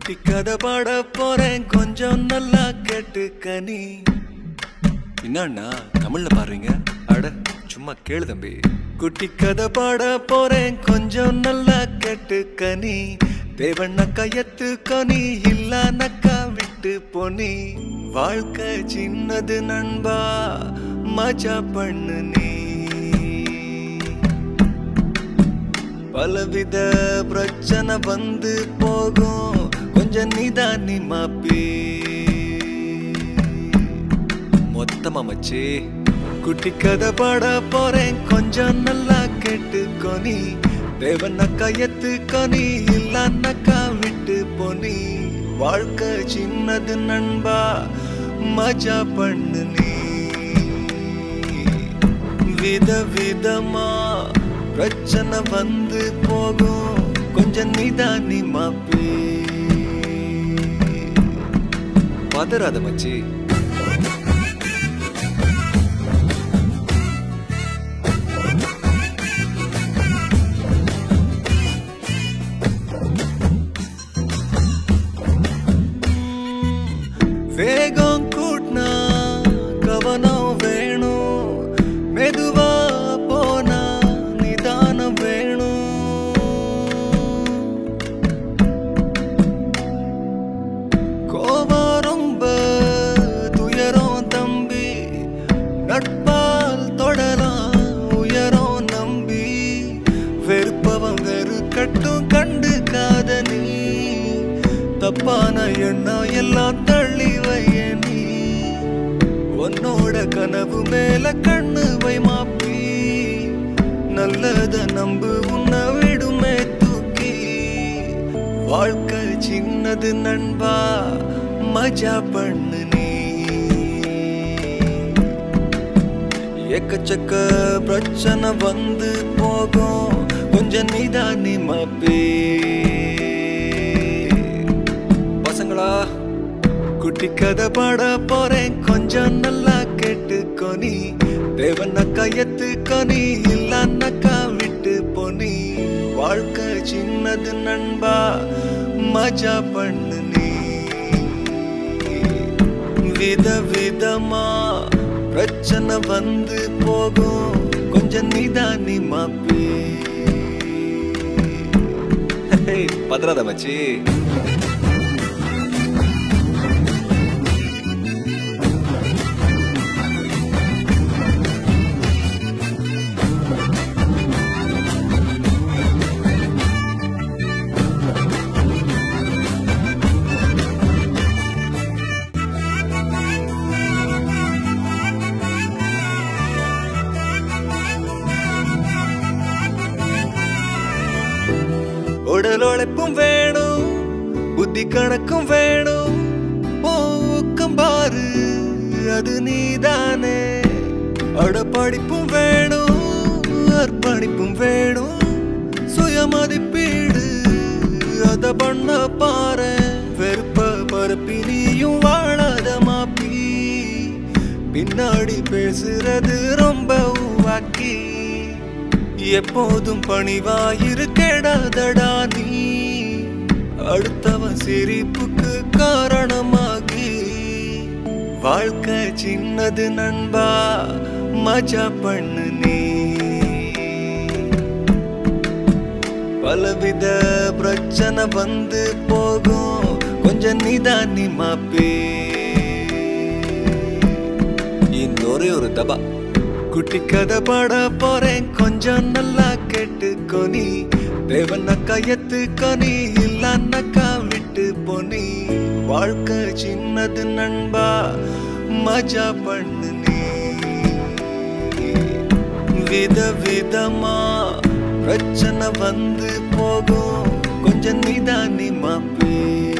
குட்டி கதை பாட போறேன் கொஞ்சம் நல்லா கேட்டுக்க நீ என்னண்ணா தமிழ்ல பாடுறீங்க அட சும்மா கேளு தம்பி குட்டி கதை பாட போறேன் கொஞ்சம் நல்லா கேட்டுக்க நீ தேவண்ணக்கா எத்துக்க நீ இல்லானக்கா விட்டு போனி வாழ்க்கை சின்னது நண்பா மஜா பண்ணு நீ பலவித பிரச்சனை வந்து போகும் கொஞ்சம் நிதானி மாப்பி மொத்தமா மச்சி குட்டி கதை பாட போறேன் கொஞ்சம் நல்லா கேட்டுக்கோ நீ தேவனக்கா எத்துக்கோ நீ இல்லானக்கா விட்டு போனி வாழ்க்கை சின்னது நண்பா மஜா பண்ணு நீ வித விதமா பிரச்சனை வந்து போகும் கொஞ்சம் நிதானி மாப்பி பதறாத மச்சி வேகம் கூட்டினா கவனம் வேணும் மெதுவா போனா நிதானம் வேணும் கோபம் ரொம்ப துயரம் தம்பி நட்பால் தொடலாம் உயரம் நம்பி வெறுப்பவன் வெறுக்கட்டும் கண்டு காதனி தப்பான எண்ணம் எல்லாம் தள்ளி வைய நீ உன்னோட கனவு மேல கண்ணு வை மாப்பி நல்லத நம்பு உன்னை விடுமே தூக்கி வாழ்க்கை சின்னது நண்பா மஜா பண்ணு நீ எக்கச்சக்க பிரச்சனை வந்து போகும் கொஞ்சம் நிதானி மாப்பி பசங்களா குட்டி கதை பாட போறேன் கொஞ்சம் நல்லா கேட்டுக்கோ நீ தேவனக்கா எத்துக்கோ நீ இல்லானக்கா விட்டு போனி வாழ்க்கை சின்னது நண்பா மஜா பண்ணு நீ வித விதமா பிரச்சனை வந்து போகும் கொஞ்சம் நிதானி மாப்பி பதறாத மச்சி உடல் உழைப்பும் வேணும் புத்தி கணக்கும் வேணும் ஊக்கம் பாரு அது நீதானே அட படிப்பும் வேணும் அர்ப்பணிப்பும் வேணும் சுயமதிப்பீடு அத பண்ண பாரு வெறுப்ப பரப்பி நீயும் வாழாத மாப்பி பின்னாடி பேசுறது ரொம்ப உவாக்கி எப்போதும் பணிவாயிரு கெடாதடா நீ அடுத்தவன் சிரிப்புக்கு காரணமாகி வாழ்க்கை சின்னது நண்பா மஜா பண்ணு நீ பலவித பிரச்சனை வந்து போகும் கொஞ்சம் நிதானி மாப்பி இன்னொரே ஒரு தபா குட்டி கதை பாட போறேன் கொஞ்சம் நல்லா கேட்டுக்கோ நீ தேவனக்கா எத்துக்கோ நீ இல்லானக்கா விட்டு போனி வாழ்க்கை சின்னது நண்பா மஜா பண்ணு நீ வித விதமா பிரச்சனை வந்து போகும் கொஞ்சம் நிதானி மாப்பி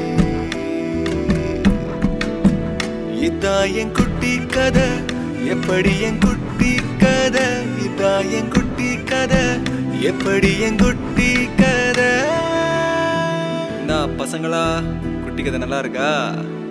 இதா என் குட்டி கதை எப்படி என் குட்டி கதை இதா என் குட்டி கதை எப்படி என் குட்டி கதை நான் பசங்களா குட்டி கதை நல்லா இருக்கா